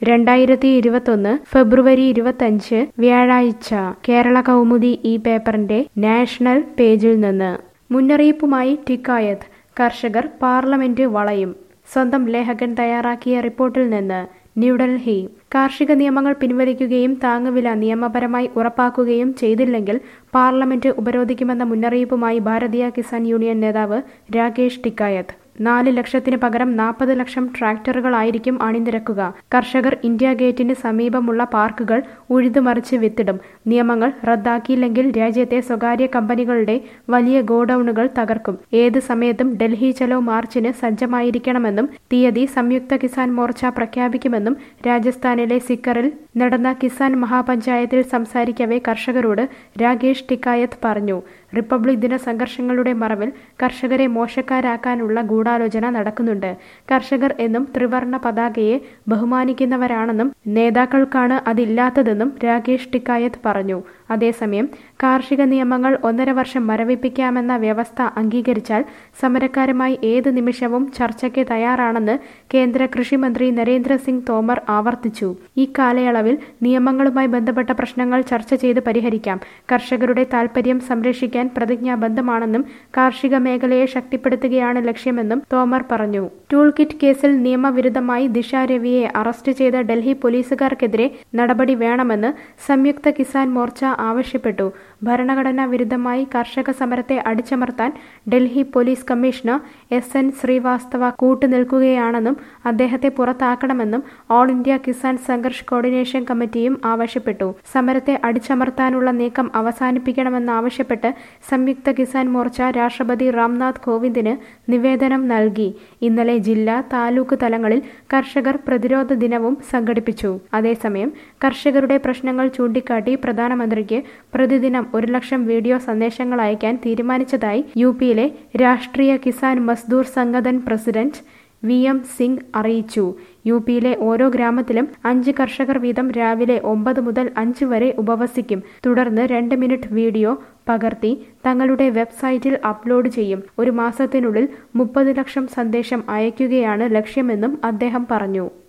രണ്ടായിരത്തി ഇരുപത്തൊന്ന് ഫെബ്രുവരി ഇരുപത്തഞ്ച് വ്യാഴാഴ്ച കേരള കൗമുദി ഈ പേപ്പറിന്റെ നാഷണൽ പേജിൽ നിന്ന് മുന്നറിയിപ്പുമായി ടിക്കായത്ത് കർഷകർ പാർലമെന്റ് വളയും സ്വന്തം ലേഖകൻ തയ്യാറാക്കിയ റിപ്പോർട്ടിൽ നിന്ന് ന്യൂഡൽഹി കാർഷിക നിയമങ്ങൾ പിൻവലിക്കുകയും താങ്ങുവില നിയമപരമായി ഉറപ്പാക്കുകയും ചെയ്തില്ലെങ്കിൽ പാർലമെന്റ് ഉപരോധിക്കുമെന്ന മുന്നറിയിപ്പുമായി ഭാരതീയ കിസാൻ യൂണിയൻ നേതാവ് രാകേഷ് ടിക്കായത്ത് നാല് ലക്ഷത്തിന് പകരം നാൽപ്പത് ലക്ഷം ട്രാക്ടറുകളായിരിക്കും അണിനിരക്കുക കർഷകർ ഇന്ത്യ ഗേറ്റിന് സമീപമുള്ള പാർക്കുകൾ ഉഴുതുമറിച്ച് വിത്തിടും നിയമങ്ങൾ റദ്ദാക്കിയില്ലെങ്കിൽ രാജ്യത്തെ സ്വകാര്യ കമ്പനികളുടെ വലിയ ഗോഡൌണുകൾ തകർക്കും ഏത് സമയത്തും ഡൽഹി ചലോ മാർച്ചിന് സജ്ജമായിരിക്കണമെന്നും തീയതി സംയുക്ത കിസാൻ മോർച്ച പ്രഖ്യാപിക്കുമെന്നും രാജസ്ഥാനിലെ സിക്കറിൽ നടന്ന കിസാൻ മഹാപഞ്ചായത്തിൽ സംസാരിക്കവേ കർഷകരോട് രാകേഷ് ടിക്കായത്ത് പറഞ്ഞു റിപ്പബ്ലിക് ദിന സംഘർഷങ്ങളുടെ മറവിൽ കർഷകരെ മോശക്കാരാക്കാനുള്ള ഗൂഢാലോചന നടക്കുന്നുണ്ട് കർഷകർ എന്നും ത്രിവർണ പതാകയെ ബഹുമാനിക്കുന്നവരാണെന്നും നേതാക്കൾക്കാണ് അതില്ലാത്തതെന്നും രാകേഷ് ടിക്കായത്ത് പറഞ്ഞു അതേസമയം കാർഷിക നിയമങ്ങൾ ഒന്നര വർഷം മരവിപ്പിക്കാമെന്ന വ്യവസ്ഥ അംഗീകരിച്ചാൽ സമരക്കാരുമായി ഏത് നിമിഷവും ചർച്ചയ്ക്ക് തയ്യാറാണെന്ന് കേന്ദ്ര കൃഷിമന്ത്രി നരേന്ദ്ര സിംഗ് തോമർ ആവർത്തിച്ചു ഈ കാലയളവിൽ നിയമങ്ങളുമായി ബന്ധപ്പെട്ട പ്രശ്നങ്ങൾ ചർച്ച ചെയ്ത് പരിഹരിക്കാം കർഷകരുടെ താൽപര്യം സംരക്ഷിക്കാൻ പ്രതിജ്ഞാബദ്ധമാണെന്നും കാർഷിക മേഖലയെ ശക്തിപ്പെടുത്തുകയാണ് ലക്ഷ്യമെന്നും തോമർ പറഞ്ഞു ടൂൾ കിറ്റ് കേസിൽ നിയമവിരുദ്ധമായി ദിശ രവിയെ അറസ്റ്റ് ചെയ്ത ഡൽഹി പോലീസുകാർക്കെതിരെ നടപടി വേണമെന്ന് സംയുക്ത കിസാൻ മോർച്ച ആവശ്യപ്പെട്ടു ഭരണഘടനാ വിരുദ്ധമായി കർഷക സമരത്തെ അടിച്ചമർത്താൻ Delhi police commissioner S N Srivastava കൂട്ടുനിൽക്കുകയാണെന്നും അദ്ദേഹത്തെ പുറത്താക്കണമെന്നും All India Kisan Sangharsh coordination കമ്മിറ്റിയും ആവശ്യപ്പെട്ടു സമരത്തെ അടിച്ചമർത്താനുള്ള നീക്കം അവസാനിപ്പിക്കണമെന്നാവശ്യപ്പെട്ട് സംയുക്ത കിസാൻ മോർച്ച രാഷ്ട്രപതി രാംനാഥ് കോവിന്ദിന് നിവേദനം നൽകി ഇന്നലെ ജില്ലാ താലൂക്ക് തലങ്ങളിൽ കർഷകർ പ്രതിരോധ ദിനവും സംഘടിപ്പിച്ചു അതേസമയം കർഷകരുടെ പ്രശ്നങ്ങൾ ചൂണ്ടിക്കാട്ടി പ്രധാനമന്ത്രിക്ക് പ്രതിദിനം ഒരു ലക്ഷം വീഡിയോ സന്ദേശങ്ങൾ അയക്കാൻ തീരുമാനിച്ചതായി യു പിയിലെ Rashtriya Kisan Mazdoor Sangathan president V M Singh അറിയിച്ചു യു പിയിലെ ഓരോ ഗ്രാമത്തിലും അഞ്ച് കർഷകർ വീതം രാവിലെ ഒമ്പത് മുതൽ അഞ്ച് വരെ ഉപവസിക്കും തുടർന്ന് രണ്ട് മിനിറ്റ് വീഡിയോ പകർത്തി തങ്ങളുടെ വെബ്സൈറ്റിൽ അപ്ലോഡ് ചെയ്യും ഒരു മാസത്തിനുള്ളിൽ മുപ്പത് ലക്ഷം സന്ദേശം അയക്കുകയാണ് ലക്ഷ്യമെന്നും അദ്ദേഹം പറഞ്ഞു